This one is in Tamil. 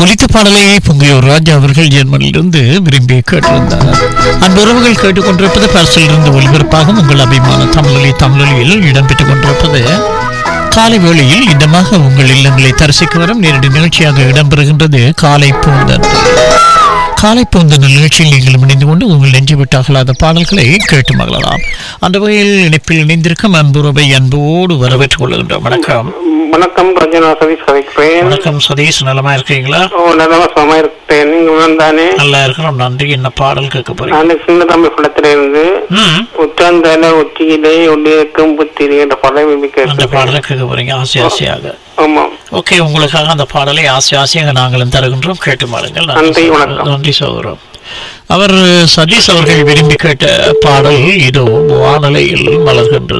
ஒலித்த பாடலை பொங்கியோர் ராஜா அவர்கள் ஜெர்மனியிலிருந்து விரும்பி கேட்டிருந்தார் அந்த உறவுகள் கேட்டுக்கொண்டிருப்பது பரிசிலிருந்து ஒலிபரப்பாகும் உங்கள் அபிமான தமிழொலி தமிழொலியில் இடம்பெற்றுக் கொண்டிருப்பது காலை வேளையில் இதமாக உங்கள் இல்லங்களை தரிசிக்க வரும் நேரடி நிகழ்ச்சியாக இடம்பெறுகின்றது காலை பூந்தன் காலை பூந்தன் நிகழ்ச்சியில் நீங்கள் இணைந்து கொண்டு உங்கள் நெஞ்சு விட்டு அகலாத பாடல்களை கேட்டு மகிழலாம் அந்த வகையில் இணைப்பில் இணைந்திருக்கும் அன்புறவை அன்போடு வரவேற்றுக் கொள்கின்றோம் வணக்கம் வணக்கம் ரஞ்சனா சதீஷ் கதைக்கிறேன் வணக்கம் சதீஷ் நலமா இருக்கீங்களா ஓ நல்லமா சுகமா இருக்கேன் நீங்க தானே நல்லா இருக்கிறோம் நன்றி என்ன பாடல் கேட்க போறீங்க நான் சின்ன தமிழ் படத்துல இருந்து ம், உச்சாந்தால உச்சியிலே உள்ளிருக்கும் புத்திரி என்ற படம் அந்த கேட்கிறேன் பாடலை கேட்க போறீங்க ஆசை ஆசையாக ஆமா ஓகே உங்களுக்காக அந்த பாடலை ஆசை ஆசையாக நாங்களும் தருகின்றோம் கேட்டு மாறுங்கள் நன்றி, வணக்கம். நன்றி சகோதரம் அவர் சதீஷ் அவர்கள் விரும்பி கேட்ட பாடல் இதோ வானலையில் மலர்கின்றது